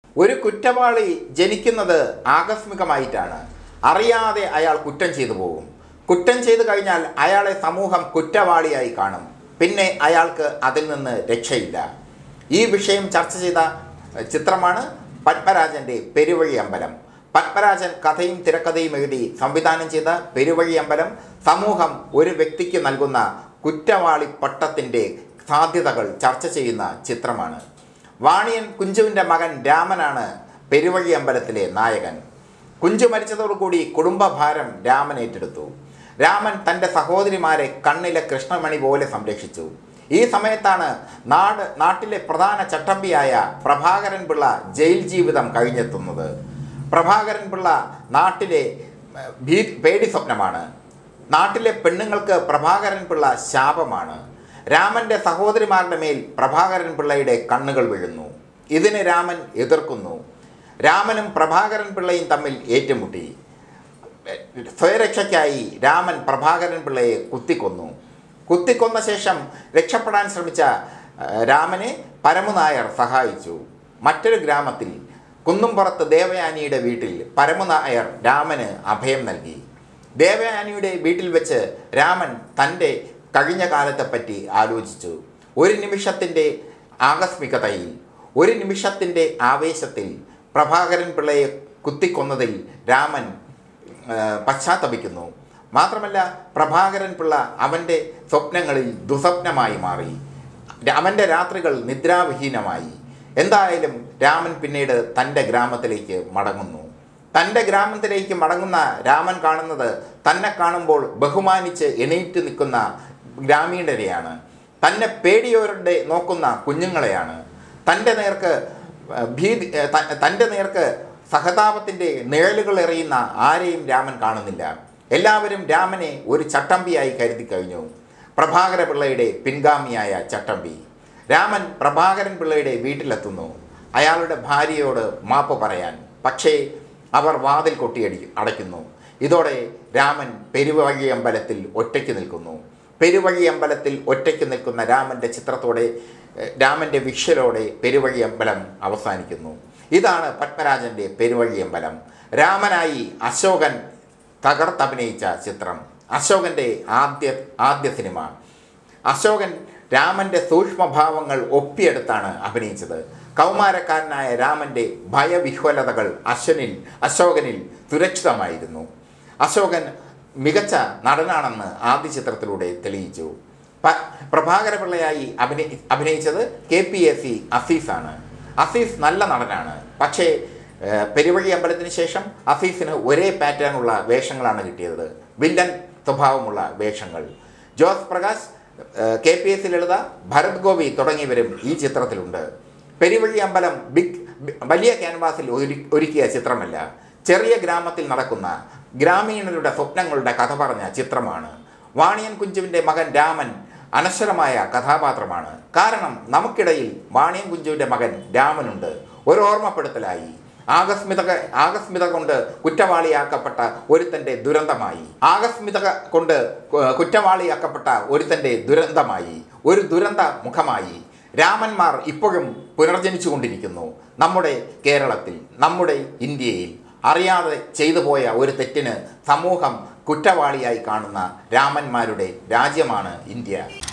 ഒരു കുറ്റവാളി ജനിക്കുന്നത് ആകസ്മികമായിട്ടാണ് അറിയാതെ അയാൾ കുറ്റം ചെയ്തു പോകും കുറ്റം ചെയ്തു കഴിഞ്ഞാൽ അയാളെ സമൂഹം കുറ്റവാളിയായി കാണും പിന്നെ അയാൾക്ക് അതിൽ നിന്ന് രക്ഷയില്ല ഈ വിഷയം ചർച്ച ചെയ്ത എഹ്, ചിത്രമാണ് പത്മരാജൻ്റെ പെരുവഴി അമ്പലം പത്മരാജൻ കഥയും തിരക്കഥയും എഴുതി സംവിധാനം ചെയ്ത പെരുവഴി അമ്പലം സമൂഹം ഒരു വ്യക്തിക്ക് നൽകുന്ന കുറ്റവാളി പട്ടത്തിൻ്റെ സാധ്യതകൾ ചർച്ച ചെയ്യുന്ന ചിത്രമാണ് വാണിയൻ കുഞ്ചുവിൻ്റെ മകൻ രാമനാണ് പെരുവഴി അമ്പലത്തിലെ നായകൻ കുഞ്ചു മരിച്ചതോടുകൂടി കുടുംബഭാരം രാമൻ ഏറ്റെടുത്തു രാമൻ തൻ്റെ സഹോദരിമാരെ കണ്ണിലെ കൃഷ്ണമണി പോലെ സംരക്ഷിച്ചു ഈ സമയത്താണ് നാട് നാട്ടിലെ പ്രധാന ചട്ടമ്പിയായ പ്രഭാകരൻ പിള്ള ജയിൽ ജീവിതം കഴിഞ്ഞെത്തുന്നത് പ്രഭാകരൻ പിള്ള നാട്ടിലെ ഏഹ്, ഭീ പേടി സ്വപ്നമാണ് നാട്ടിലെ പെണ്ണുങ്ങൾക്ക് പ്രഭാകരൻ പിള്ള ശാപമാണ് രാമൻ്റെ സഹോദരിമാരുടെ മേൽ പ്രഭാകരൻ പിള്ളയുടെ കണ്ണുകൾ വീഴുന്നു ഇതിന് രാമൻ എതിർക്കുന്നു രാമനും പ്രഭാകരൻ പിള്ളയും തമ്മിൽ ഏറ്റുമുട്ടി സ്വയരക്ഷയ്ക്കായി രാമൻ പ്രഭാകരൻ പിള്ളയെ കുത്തിക്കൊന്നു കുത്തിക്കൊന്ന ശേഷം രക്ഷപ്പെടാൻ ശ്രമിച്ച ഏഹ്, രാമനെ പരമുനായർ സഹായിച്ചു മറ്റൊരു ഗ്രാമത്തിൽ കുന്നുംപുറത്ത് ദേവയാനിയുടെ വീട്ടിൽ പരമുനായർ രാമന് അഭയം നൽകി ദേവയാനിയുടെ വീട്ടിൽ വെച്ച് രാമൻ തൻ്റെ കഴിഞ്ഞ കാലത്തെപ്പറ്റി ആലോചിച്ചു ഒരു നിമിഷത്തിൻ്റെ ആകസ്മികതയിൽ ഒരു നിമിഷത്തിൻ്റെ ആവേശത്തിൽ പ്രഭാകരൻ പിള്ളയെ കുത്തിക്കൊന്നതിൽ രാമൻ ആ, പശ്ചാത്തപിക്കുന്നു മാത്രമല്ല പ്രഭാകരൻ പിള്ള അവൻ്റെ സ്വപ്നങ്ങളിൽ ദുസ്വപ്നമായി മാറി അവൻ്റെ രാത്രികൾ നിദ്രാവിഹീനമായി എന്തായാലും രാമൻ പിന്നീട് തൻ്റെ ഗ്രാമത്തിലേക്ക് മടങ്ങുന്നു തൻ്റെ ഗ്രാമത്തിലേക്ക് മടങ്ങുന്ന രാമൻ കാണുന്നത് തന്നെ കാണുമ്പോൾ ബഹുമാനിച്ച് എണീറ്റ് നിൽക്കുന്ന ഗ്രാമീണരെയാണ് തന്നെ പേടിയോരുടെ നോക്കുന്ന കുഞ്ഞുങ്ങളെയാണ് തൻ്റെ നേർക്ക് ഏഹ്, ഭീതി ഏഹ്, ത- തൻ്റെ നേർക്ക് സഹതാപത്തിൻ്റെ നിഴലുകൾ എറിയുന്ന ആരെയും രാമൻ കാണുന്നില്ല എല്ലാവരും രാമനെ ഒരു ചട്ടമ്പിയായി കരുതി കഴിഞ്ഞു പ്രഭാകര പിള്ളയുടെ പിൻഗാമിയായ ചട്ടമ്പി രാമൻ പ്രഭാകരൻ പിള്ളയുടെ വീട്ടിലെത്തുന്നു അയാളുടെ ഭാര്യയോട് മാപ്പ് പറയാൻ പക്ഷേ അവർ വാതിൽ കൊട്ടിയടി അടയ്ക്കുന്നു ഇതോടെ രാമൻ പെരുവഴി അമ്പലത്തിൽ ഒറ്റയ്ക്ക് നിൽക്കുന്നു പെരുവഴി അമ്പലത്തിൽ ഒറ്റയ്ക്ക് നിൽക്കുന്ന രാമൻ്റെ ചിത്രത്തോടെ ഏഹ്, രാമൻ്റെ വിഷ്വലോടെ പെരുവഴി അമ്പലം അവസാനിക്കുന്നു ഇതാണ് പത്മരാജൻ്റെ പെരുവഴി അമ്പലം രാമനായി അശോകൻ തകർത്തഭിനയിച്ച ചിത്രം അശോകൻ്റെ ആദ്യ ആദ്യ സിനിമ അശോകൻ രാമൻ്റെ സൂക്ഷ്മഭാവങ്ങൾ ഒപ്പിയെടുത്താണ് അഭിനയിച്ചത് കൗമാരക്കാരനായ രാമൻ്റെ ഭയവിഹ്വലതകൾ അശ്വനിൽ അശോകനിൽ സുരക്ഷിതമായിരുന്നു അശോകൻ മികച്ച നടനാണെന്ന് ആദ്യ ചിത്രത്തിലൂടെ തെളിയിച്ചു പ പ്രഭാകരപിള്ളയായി അഭിനയി അഭിനയിച്ചത് കെ പി എസ് സി അസീസാണ് അസീസ് നല്ല നടനാണ് പക്ഷേ ഏഹ്, പെരുവഴി അമ്പലത്തിന് ശേഷം അസീസിന് ഒരേ പാറ്റേണുള്ള വേഷങ്ങളാണ് കിട്ടിയത് വില്ലൻ സ്വഭാവമുള്ള വേഷങ്ങൾ ജോസ് പ്രകാശ് ഏഹ്, K P S C Lalitha Bharat Gopi തുടങ്ങിയവരും ഈ ചിത്രത്തിലുണ്ട് പെരുവഴി അമ്പലം ബിഗ് ബി- വലിയ ക്യാൻവാസിൽ ഒരു- ഒരുക്കിയ ചിത്രമല്ല ചെറിയ ഗ്രാമത്തിൽ നടക്കുന്ന ഗ്രാമീണരുടെ സ്വപ്നങ്ങളുടെ കഥ പറഞ്ഞ ചിത്രമാണ് വാണിയൻ കുഞ്ചുവിൻ്റെ മകൻ രാമൻ അനശ്വരമായ കഥാപാത്രമാണ് കാരണം നമുക്കിടയിൽ വാണിയൻ കുഞ്ചുവിൻ്റെ മകൻ രാമനുണ്ട് ഒരു ഓർമ്മപ്പെടുത്തലായി ആകസ്മിക ആകസ്മിക കൊണ്ട് കുറ്റവാളിയാക്കപ്പെട്ട ഒരുത്തൻ്റെ ദുരന്തമായി ആകസ്മിക കൊണ്ട് കു- കുറ്റവാളിയാക്കപ്പെട്ട ഒരുത്തൻ്റെ ദുരന്തമായി ഒരു ദുരന്ത മുഖമായി രാമന്മാർ ഇപ്പോഴും പുനർജനിച്ചുകൊണ്ടിരിക്കുന്നു നമ്മുടെ കേരളത്തിൽ നമ്മുടെ ഇന്ത്യയിൽ അറിയാതെ ചെയ്തു പോയ ഒരു തെറ്റിന് സമൂഹം കുറ്റവാളിയായി കാണുന്ന രാമന്മാരുടെ രാജ്യമാണ് ഇന്ത്യ